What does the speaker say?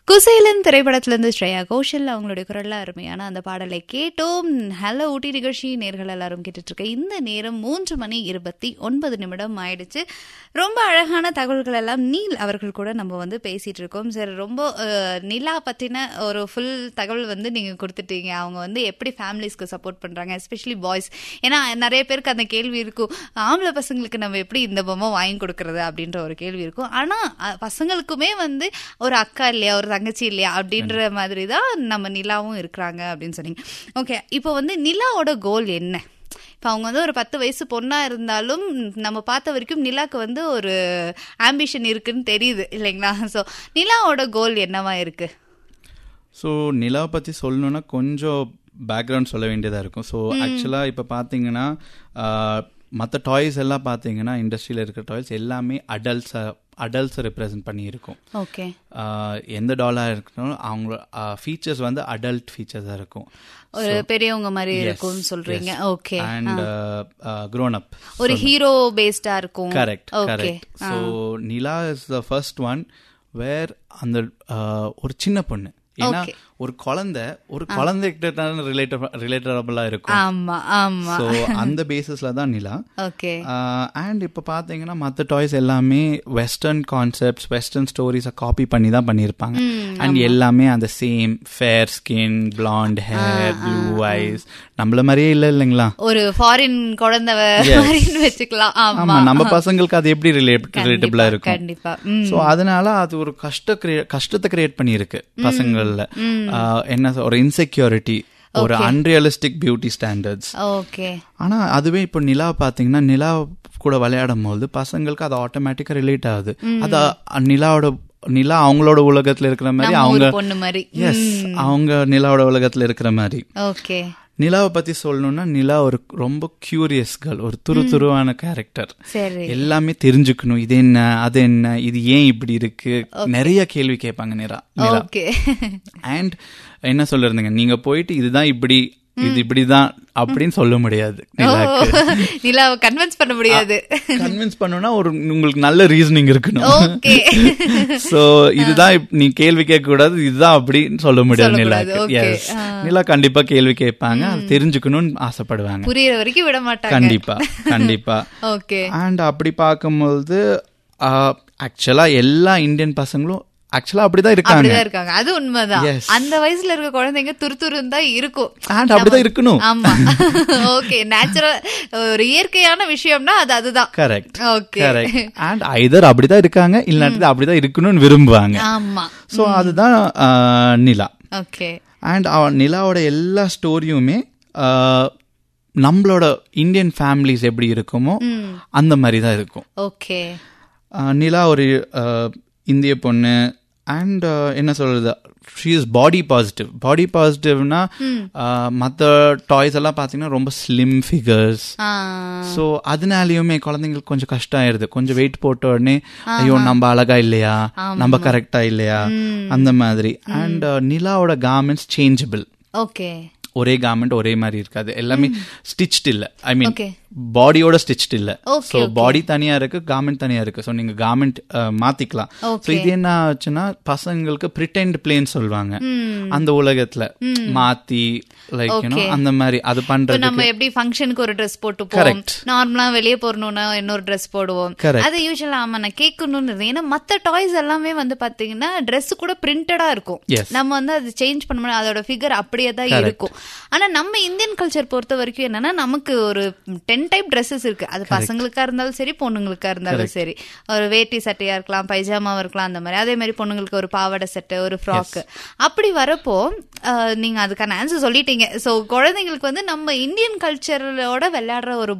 குசேலன் திரைப்படத்திலிருந்து ஸ்ரேயா கோஷல் அவங்களுடைய குரல்ல அருமையான அந்த பாடலை கேட்டோம் ஹலோ ஊட்டி நிகழ்ச்சி நேர்கள் எல்லாரும் கேட்டுட்டு இருக்க இந்த நேரம் மூன்று மணி இருபத்தி ஒன்பது நிமிடம் ஆயிடுச்சு ரொம்ப அழகான தகவல்கள் எல்லாம் நீல் அவர்கள் கூட நம்ம வந்து பேசிட்டு இருக்கோம் சரி ரொம்ப அஹ், நிலா பத்தின ஒரு ஃபுல் தகவல் வந்து நீங்க கொடுத்துட்டீங்க அவங்க வந்து எப்படி ஃபேமிலிஸ்க்கு சப்போர்ட் பண்றாங்க எஸ்பெஷலி பாய்ஸ் ஏன்னா நிறைய பேருக்கு அந்த கேள்வி இருக்கும் ஆம்பளை பசங்களுக்கு நம்ம எப்படி இந்த பொம்மை வாங்கி கொடுக்கறது அப்படின்ற ஒரு கேள்வி இருக்கும் ஆனா அஹ், பசங்களுக்குமே வந்து ஒரு அக்கா இல்லையா ஒரு தங்கச்சி இல்லையா அப்படின்ற மாதிரி தான் நம்ம நிலாவும் இருக்கிறாங்க அப்படின்னு சொன்னீங்க ஓகே இப்போ வந்து நிலாவோட கோல் என்ன இப்போ அவங்க வந்து ஒரு பத்து வயசு பொண்ணா இருந்தாலும் நம்ம பார்த்த வரைக்கும் நிலாக்கு வந்து ஒரு ஆம்பிஷன் இருக்குன்னு தெரியுது இல்லைங்களா ஸோ நிலாவோட கோல் என்னவா இருக்கு ஸோ நிலாவை பற்றி சொல்லணும்னா கொஞ்சம் பேக்ரவுண்ட் சொல்ல வேண்டியதாக இருக்கும் ஸோ ஆக்சுவலாக இப்போ பார்த்தீங்கன்னா மற்ற டாய்ஸ் எல்லாம் பார்த்தீங்கன்னா இண்டஸ்ட்ரியில் இருக்கிற டாய்ஸ் எல்லாமே அடல்ட்ஸை அடல்ட்ஸை ரெப்ரசன்ட் பண்ணியிருக்கும் ஓகே ஆஹ் எந்த டாலாக இருக்கணும் அவங்க ஃபீச்சர்ஸ் வந்து அடல்ட் ஃபீச்சர்ஸாக இருக்கும் ஒரு பெரியவங்க மாதிரி இருக்கும்னு சொல்றீங்க ஓகே அண்ட் க்ரோன் அப் ஒரு ஹீரோ பேஸ்டா இருக்கும் correct okay correct so Nila is the first one where அந்த ஆஹ், ஒரு சின்ன பொண்ணு ஏன்னா ஒரு குழந்தை ஒரு குழந்தைகிட்ட ரிலேட்டட் ரிலேட்டபிளா இருக்கும் ஆமா ஆமா ஸோ அந்த பேசிஸ்ல தான் நிலா ஓகே அண்ட் இப்போ பார்த்தீங்கன்னா மற்ற டாய்ஸ் எல்லாமே வெஸ்டர்ன் கான்செப்ட்ஸ் வெஸ்டர்ன் ஸ்டோரிஸை காப்பி பண்ணி தான் பண்ணியிருப்பாங்க அண்ட் எல்லாமே அந்த same fair skin blonde hair blue eyes நம்மள மாதிரியே இல்லை இல்லைங்களா ஒரு ஃபாரின் குழந்தை மாதிரின்னு வச்சுக்கலாம் ஆமா ஆமா நம்ம பசங்களுக்கு அது எப்படி ரிலேட் ரிலேட்டபிளா இருக்கும் கண்டிப்பா ம் சோ அதனால அது ஒரு கஷ்ட கிரியே- கஷ்டத்தை கிரியேட் பண்ணியிருக்கு பசங்கள்ல ஆஹ், என்ன சொ- ஒரு இன்செக்யூரிட்டி ஒரு அன்ரியலிஸ்டிக் பியூட்டி ஸ்டாண்டர்ட்ஸ் ஓகே ஆனா அதுவே இப்போ நிலா பாத்தீங்கன்னா நிலா கூட விளையாடும் போது பசங்களுக்கு அது ஆட்டோமேட்டிக்கா ரிலேட் ஆகுது அது அ- நிலாவோட நிலா அவங்களோட உலகத்துல இருக்கிற மாதிரி நம்ம அவங்க ஒரு பொண்ணு மாதிரி எஸ் அவங்க நிலாவோட உலகத்துல இருக்கிற மாதிரி ஓகே நிலாவை பத்தி சொல்லணும்னா நிலா ஒரு ரொம்ப கியூரியஸ் கேர்ள் ஒரு துரு துருவான கேரக்டர் சரி எல்லாமே தெரிஞ்சுக்கணும் இது என்ன அது என்ன இது ஏன் இப்படி இருக்கு நிறைய கேள்வி கேட்பாங்க நிலா நிலா ஓகே அண்ட் என்ன சொல்லிருந்தீங்க நீங்க போயிட்டு இதுதான் இப்படி இது இப்படிதான் அப்படின்னு சொல்ல முடியாது நிலாக்கு நிலாவை கன்வின்ஸ் பண்ண முடியாது கன்வின்ஸ் பண்ணணும்னா ஒரு உங்களுக்கு நல்ல ரீசனிங் இருக்கணும் ஓகே சோ இதுதான் இப்- நீ கேள்வி கேட்க கூடாது இதுதான் அப்படின்னு சொல்ல முடியாது சொல்லக்கூடாது, நிலாக்கு okay. எஸ் நிலா கண்டிப்பா கேள்வி கேட்பாங்க அது தெரிஞ்சுக்கணும்னு ஆசைப்படுவாங்க புரியுற வரைக்கும் விட மாட்டாங்க கண்டிப்பா கண்டிப்பா ஓகே அண்ட் அப்படி பார்க்கும்போது ஆக்சுவலா எல்லா இந்தியன் பசங்களும் ஆக்சுவலா அப்படிதான் இருக்காங்க அப்படிதான் இருக்காங்க அது உண்மைதான் Yes. அந்த வயசுல இருக்க குழந்தைங்க துருதுருன்னு தான் இருக்கும் அண்ட் அப்படிதான் இருக்கணும் ஆமா ஓகே நேச்சுரல் ஒரு இயற்கையான விஷயம்னா அது அதுதான் correct okay correct and either அப்படிதான் இருக்காங்க இல்லாட்டி அப்படிதான் இருக்கணும்னு விரும்புவாங்க ஆமா ஸோ அதுதான் ஆஹ், நிலா ஓகே அண்ட் நிலாவோட எல்லா ஸ்டோரியுமே ஆஹ், நம்மளோட இந்தியன் ஃபேமிலிஸ் எப்படி இருக்குமோ அந்த மாதிரி தான் இருக்கும் ஓகே ஆஹ், நிலா ஒரு ஆஹ், இந்திய பொண்ணு அண்ட் என்ன சொல்றது she is body positive body பாசிட்டிவ்னா மற்ற டாய்ஸ் எல்லாம் பார்த்தீங்கன்னா ரொம்ப ஸ்லிம் ஃபிகர்ஸ் ஆ ஸோ அதனாலயுமே குழந்தைங்களுக்கு கொஞ்சம் கஷ்டம் ஆயிருது கொஞ்சம் வெயிட் போட்ட உடனே ஐயோ நம்ம அழகா இல்லையா நம்ம கரெக்டா இல்லையா அந்த மாதிரி அண்ட் நிலாவோட கார்மெண்ட்ஸ் சேஞ்சபிள் ஓகே ஒரே கார்மெண்ட் ஒரே மாதிரி இருக்காது எல்லாமே ஸ்டிச்ட் இல்ல ஐ மீன் Okay. பாடியோட ஸ்டிச்ட் இல்ல Okay, ஸோ பாடி தனியா இருக்கு கார்மெண்ட் தனியா இருக்கு ஸோ நீங்க கார்மெண்ட் மாத்திக்கலாம் ஸோ இது என்ன ஆச்சுன்னா பசங்களுக்கு பிரிட்டெண்ட் பிளேன் சொல்லுவாங்க அந்த உலகத்துல மாத்தி லைக் யூனோ அந்த மாதிரி அது இப்போ பண்றது நம்ம எப்படி ஃபங்க்ஷனுக்கு ஒரு ட்ரெஸ் போட்டு போவோம் Correct. நார்மலா வெளியே போறணும்னா இன்னொரு ட்ரெஸ் போடுவோம் Correct. அது யூஸ்வலா ஆமா நான் கேட்கணும்னு இருந்தேன். ஏன்னா மத்த டாய்ஸ் எல்லாமே வந்து பாத்தீங்கன்னா Dress கூட பிரிண்டடா இருக்கும் Yes. நம்ம வந்து அது சேஞ்ச் பண்ண முடியாது அதோட ஃபிகர் அப்படியே தான் இருக்கும் ஆனா நம்ம இந்தியன் கல்ச்சர் பொறுத்த வரைக்கும் என்னன்னா நமக்கு ஒரு டென் டைப் ட்ரெஸ்ஸஸ் இருக்கு அது பசங்களுக்கா இருந்தாலும் சரி பொண்ணுங்களுக்கா இருந்தாலும் சரி ஒரு வேட்டி சட்டையா இருக்கலாம் பைஜாமாவா இருக்கலாம் அந்த மாதிரி அதே மாதிரி பொண்ணுங்களுக்கு ஒரு பாவாடை சட்டை ஒரு ஃப்ராக் அப்படி வரப்போ அஹ், நீங்க அதுக்கான ஆன்சர் சொல்லிட்டீங்க சோ குழந்தைங்களுக்கு வந்து நம்ம இந்தியன் கல்ச்சரோட விளையாடுற ஒரு